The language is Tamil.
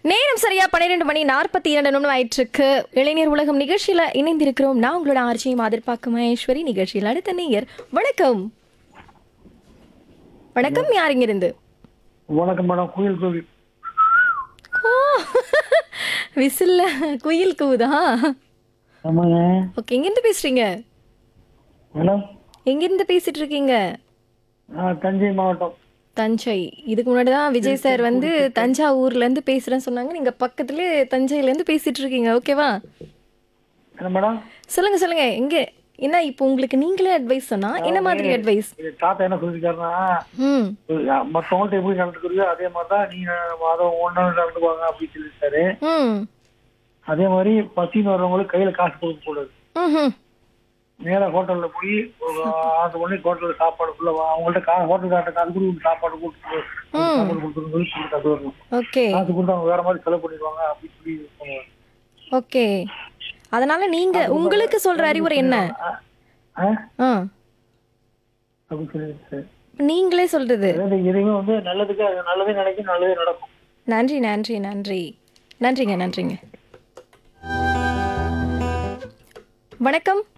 நேரம் சரியா பன்னிரெண்டு மணி நாற்பத்தி இரண்டு நிமிடம் ஆயிட்டிருக்கு இளைஞர் உலகம் நிகழ்ச்சியில இணைந்திருக்கிறோம் நான் உங்களோட ஆர்ச்சியை மாதிர்பாக்கு மகேஸ்வரி நிகழ்ச்சியில் அடுத்த நேயர் வணக்கம் வணக்கம் யார் இங்கிருந்து வணக்கம் மேடம் குயில் கோவில் ஓ, விசில்ல குயில் கூதா ஆமாங்க ஓகே எங்கிருந்து பேசுறீங்க மேடம் எங்கிருந்து பேசிட்டு இருக்கீங்க நான் தஞ்சை மாவட்டம் தஞ்சை இதுக்கு முன்னாடி தான் விஜய் சார் வந்து தஞ்சாவூர்ல இருந்து பேசுறேன்னு சொன்னாங்க நீங்க பக்கத்துலயே தஞ்சையில இருந்து பேசிட்டு இருக்கீங்க ஓகேவா என்ன மேடம் சொல்லுங்க சொல்லுங்க எங்க என்ன இப்போ உங்களுக்கு நீங்களே அட்வைஸ் சொன்னா என்ன மாதிரி அட்வைஸ் இது தாத்தா என்ன சொல்லியிருக்காருன்னா ம் மற்றவங்கள்ட்ட எப்படி நடந்துக்கிறீங்க அதே மாதிரி தான் நீ அதை ஒன்றா நடந்துக்குவாங்க அப்படின்னு சொல்லியிருக்காரு ம் அதே மாதிரி பசின்னு வர்றவங்களுக்கு கையில் காசு கொடுக்க கூடாது ம்ஹும். நேரா ஹோட்டல்ல போய் ஒரு ஆறு மணிக்கு ஹோட்டல்ல சாப்பாடு ஃபுல்லா அவங்கள்ட்ட கா ஹோட்டல்கார்ட்ட காசு கொடுத்து சாப்பாடு கொடுத்து சாப்பாடு கொடுத்துருங்க சொல்லி காசு வரணும் ஓகே காசு கொடுத்து அவங்க வேற மாதிரி செலவு பண்ணிடுவாங்க அப்படின்னு சொல்லி சொல்லுவாங்க ஓகே அதனால நீங்க உங்களுக்கு சொல்ற அறிவுரை என்ன ஆ? ஆ? ஆ அப்படின்னு சொல்லியிருக்காரு நீங்களே சொல்றது அதாவது எதுவுமே வந்து நல்லதுக்கு அது நல்லதே நினைக்கும் நல்லதே நடக்கும் நன்றி நன்றி நன்றி நன்றிங்க நன்றிங்க வணக்கம்